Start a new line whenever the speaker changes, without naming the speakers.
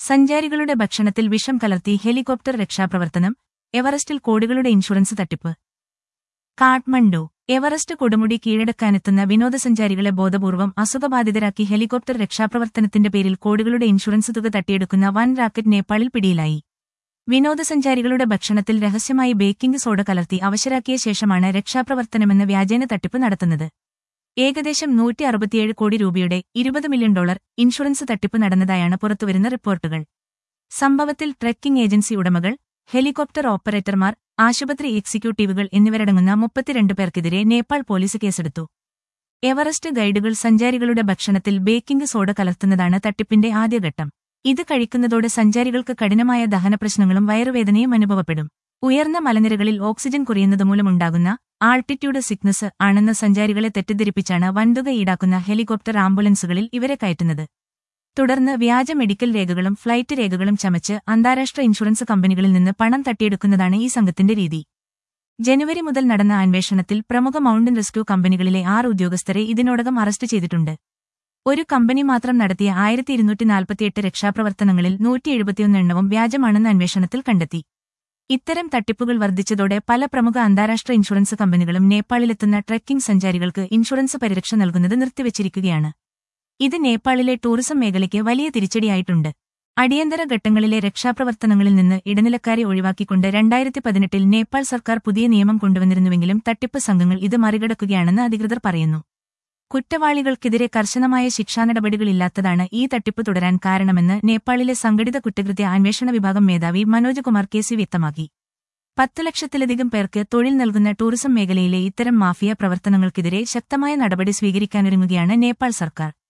സഞ്ചാരികളുടെ ഭക്ഷണത്തിൽ വിഷം കലർത്തി ഹെലികോപ്റ്റർ രക്ഷാപ്രവർത്തനം എവറസ്റ്റിൽ കോടികളുടെ ഇൻഷുറൻസ് തട്ടിപ്പ് കാഠ്മണ്ഡു എവറസ്റ്റ് കൊടുമുടി കീഴടക്കാനെത്തുന്ന വിനോദസഞ്ചാരികളെ ബോധപൂർവം അസുഖബാധിതരാക്കി ഹെലികോപ്റ്റർ രക്ഷാപ്രവർത്തനത്തിന്റെ പേരിൽ കോടികളുടെ ഇൻഷുറൻസ് തുക തട്ടിയെടുക്കുന്ന വൻ റാക്കറ്റ് നേപ്പാളിൽ പിടിയിലായി വിനോദസഞ്ചാരികളുടെ ഭക്ഷണത്തിൽ രഹസ്യമായി ബേക്കിംഗ് സോഡ കലർത്തി അവശരാക്കിയ ശേഷമാണ് രക്ഷാപ്രവർത്തനമെന്ന വ്യാജേന തട്ടിപ്പ് നടത്തുന്നത് ഏകദേശം നൂറ്റി അറുപത്തിയേഴ് കോടി രൂപയുടെ ഇരുപത് മില്യൺ ഡോളർ ഇൻഷുറൻസ് തട്ടിപ്പ് നടന്നതായാണ് പുറത്തുവരുന്ന റിപ്പോർട്ടുകൾ സംഭവത്തിൽ ട്രെക്കിംഗ് ഏജൻസി ഉടമകൾ ഹെലികോപ്റ്റർ ഓപ്പറേറ്റർമാർ ആശുപത്രി എക്സിക്യൂട്ടീവുകൾ എന്നിവരടങ്ങുന്ന മുപ്പത്തിരണ്ട് പേർക്കെതിരെ നേപ്പാൾ പോലീസ് കേസെടുത്തു എവറസ്റ്റ് ഗൈഡുകൾ സഞ്ചാരികളുടെ ഭക്ഷണത്തിൽ ബേക്കിംഗ് സോഡ കലർത്തുന്നതാണ് തട്ടിപ്പിന്റെ ആദ്യഘട്ടം ഇത് കഴിക്കുന്നതോടെ സഞ്ചാരികൾക്ക് കഠിനമായ ദഹനപ്രശ്നങ്ങളും വയറുവേദനയും അനുഭവപ്പെടും ഉയർന്ന മലനിരകളിൽ ഓക്സിജൻ കുറയുന്നതുമൂലമുണ്ടാകുന്ന ആൾട്ടിറ്റ്യൂഡ് സിക്നസ് ആണെന്ന സഞ്ചാരികളെ തെറ്റിദ്ധരിപ്പിച്ചാണ് വൻതുക ഈടാക്കുന്ന ഹെലികോപ്റ്റർ ആംബുലൻസുകളിൽ ഇവരെ കയറ്റുന്നത് തുടർന്ന് വ്യാജ മെഡിക്കൽ രേഖകളും ഫ്ലൈറ്റ് രേഖകളും ചമച്ച് അന്താരാഷ്ട്ര ഇൻഷുറൻസ് കമ്പനികളിൽ നിന്ന് പണം തട്ടിയെടുക്കുന്നതാണ് ഈ സംഘത്തിന്റെ രീതി ജനുവരി മുതൽ നടന്ന അന്വേഷണത്തിൽ പ്രമുഖ മൗണ്ടൻ റെസ്ക്യൂ കമ്പനികളിലെ ആറ് ഉദ്യോഗസ്ഥരെ ഇതിനോടകം അറസ്റ്റ് ചെയ്തിട്ടുണ്ട് ഒരു കമ്പനി മാത്രം നടത്തിയ ആയിരത്തി ഇരുന്നൂറ്റി നാൽപ്പത്തിയെട്ട് രക്ഷാപ്രവർത്തനങ്ങളിൽ നൂറ്റി എഴുപത്തിയൊന്ന് എണ്ണവും വ്യാജമാണെന്ന് അന്വേഷണത്തിൽ കണ്ടെത്തി ഇത്തരം തട്ടിപ്പുകൾ വർദ്ധിച്ചതോടെ പല പ്രമുഖ അന്താരാഷ്ട്ര ഇൻഷുറൻസ് കമ്പനികളും നേപ്പാളിലെത്തുന്ന ട്രെക്കിംഗ് സഞ്ചാരികൾക്ക് ഇൻഷുറൻസ് പരിരക്ഷ നൽകുന്നത് നിർത്തിവച്ചിരിക്കുകയാണ് ഇത് നേപ്പാളിലെ ടൂറിസം മേഖലയ്ക്ക് വലിയ തിരിച്ചടിയായിട്ടുണ്ട് അടിയന്തര ഘട്ടങ്ങളിലെ രക്ഷാപ്രവർത്തനങ്ങളിൽ നിന്ന് ഇടനിലക്കാരെ ഒഴിവാക്കിക്കൊണ്ട് രണ്ടായിരത്തി പതിനെട്ടിൽ നേപ്പാൾ സർക്കാർ പുതിയ നിയമം കൊണ്ടുവന്നിരുന്നുവെങ്കിലും തട്ടിപ്പ് സംഘങ്ങൾ ഇത് മറികടക്കുകയാണെന്ന് അധികൃതർ പറയുന്നു കുറ്റവാളികൾക്കെതിരെ കർശനമായ ശിക്ഷാ നടപടികളില്ലാത്തതാണ് ഈ തട്ടിപ്പ് തുടരാൻ കാരണമെന്ന് നേപ്പാളിലെ സംഘടിത കുറ്റകൃത്യ അന്വേഷണ വിഭാഗം മേധാവി മനോജ് കുമാർ കെ സി വ്യക്തമാക്കി പത്ത് ലക്ഷത്തിലധികം പേർക്ക് തൊഴിൽ നൽകുന്ന ടൂറിസം മേഖലയിലെ ഇത്തരം മാഫിയ പ്രവർത്തനങ്ങൾക്കെതിരെ ശക്തമായ നടപടി സ്വീകരിക്കാനൊരുങ്ങുകയാണ് നേപ്പാൾ സർക്കാർ